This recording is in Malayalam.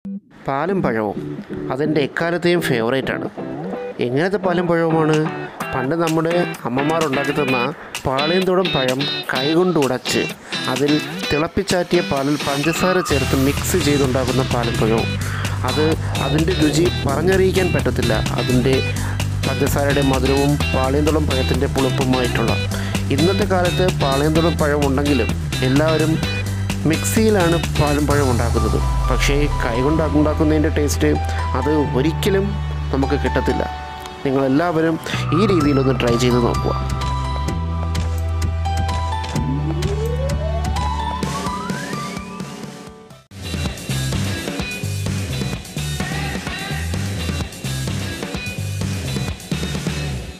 പാലും പഴവും അതെൻ്റെ എക്കാലത്തെയും ഫേവറേറ്റ് ആണ് എങ്ങനത്തെ പാലും പഴവുമാണ് പണ്ട് നമ്മുടെ അമ്മമാർ ഉണ്ടാക്കി തന്ന പാളയംതോടം പഴം കൈകൊണ്ട് ഉടച്ച് അതിൽ തിളപ്പിച്ചാറ്റിയ പാലിൽ പഞ്ചസാര ചേർത്ത് മിക്സ് ചെയ്തുണ്ടാക്കുന്ന പാലും പഴവും അത് അതിൻ്റെ രുചി പറഞ്ഞറിയിക്കാൻ പറ്റത്തില്ല അതിൻ്റെ പഞ്ചസാരയുടെ മധുരവും പാളയംതോളം പഴത്തിൻ്റെ പുളിപ്പുമായിട്ടുള്ള ഇന്നത്തെ കാലത്ത് പാളയംതോളം പഴം ഉണ്ടെങ്കിലും എല്ലാവരും മിക്സിയിലാണ് പാലും പഴം ഉണ്ടാക്കുന്നത് പക്ഷേ കൈകൊണ്ട് ഉണ്ടാക്കുന്നതിൻ്റെ ടേസ്റ്റ് അത് ഒരിക്കലും നമുക്ക് കിട്ടത്തില്ല നിങ്ങളെല്ലാവരും ഈ രീതിയിലൊന്ന് ട്രൈ ചെയ്ത് നോക്കുക